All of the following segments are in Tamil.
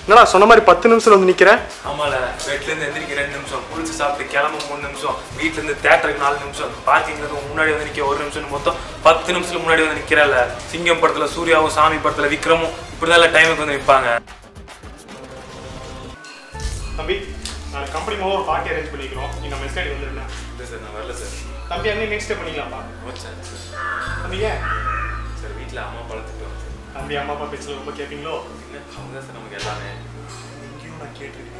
என்னடா சொன்ன மாதிரி பத்து நிமிஷத்துல வந்து நிக்கிறேன் ஆமால பெட்ல இருந்து எந்திரிக்க ரெண்டு நிமிஷம் குளிச்சு சாப்பிட்டு கிளம்ப மூணு நிமிஷம் வீட்ல இருந்து தேட்டருக்கு நாலு நிமிஷம் பார்க்கிங்ல இருந்து முன்னாடி வந்து நிக்க ஒரு நிமிஷம் மொத்தம் பத்து நிமிஷத்துல முன்னாடி வந்து நிக்கிறல சிங்கம் படத்துல சூர்யாவும் சாமி படத்துல விக்ரமும் இப்படிதான் டைமுக்கு வந்து நிப்பாங்க தம்பி நான் கம்பெனி மூலம் ஒரு பார்ட்டி அரேஞ்ச் பண்ணிக்கிறோம் நீ நம்ம எஸ்டேட் வந்துருந்தேன் இல்லை சார் நான் வரல சார் தம்பி அங்கே நெக்ஸ்ட் டே பண்ணிக்கலாம்ப்பா ஓச்சேன் தம்பி ஏன் சார் வீட்டில் அம்மா பழத்துக்கு வந்து தம்பி அம்மா அப்பா பேச்சல ரொம்ப கேட்பீங்களோ என்ன அவங்க தான் சார் நமக்கு எல்லாமே இங்கேயும் நான் கேட்டிருக்கேன்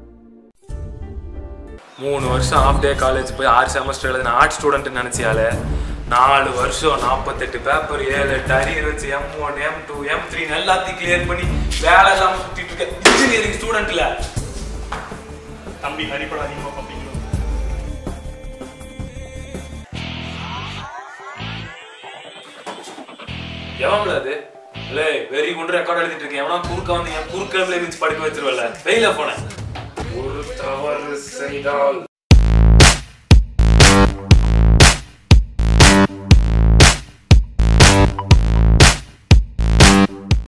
மூணு வருஷம் ஆஃப் டே காலேஜ் போய் ஆறு செமஸ்டர் எழுதின ஆர்ட் ஸ்டூடெண்ட் நினைச்சியால நாலு வருஷம் நாற்பத்தெட்டு பேப்பர் ஏழு எட்டு அரியர் வச்சு M one M two M three எல்லாத்தையும் கிளியர் பண்ணி வேலை இல்லாம சுத்திட்டு இருக்க இன்ஜினியரிங் ஸ்டூடெண்ட்ல தம்பி ஹரிப்படம் அதிகமாக பார்ப்பீங்களோ எவன்ல அது இல்லை வெறி கொண்டு ரெக்கார்ட் எழுதிட்டு இருக்கேன் எவனா குறுக்க வந்து என் குறுக்க வச்சு படிக்க வச்சிருவல வெயில போனேன் ஒரு தவறு செய்தால்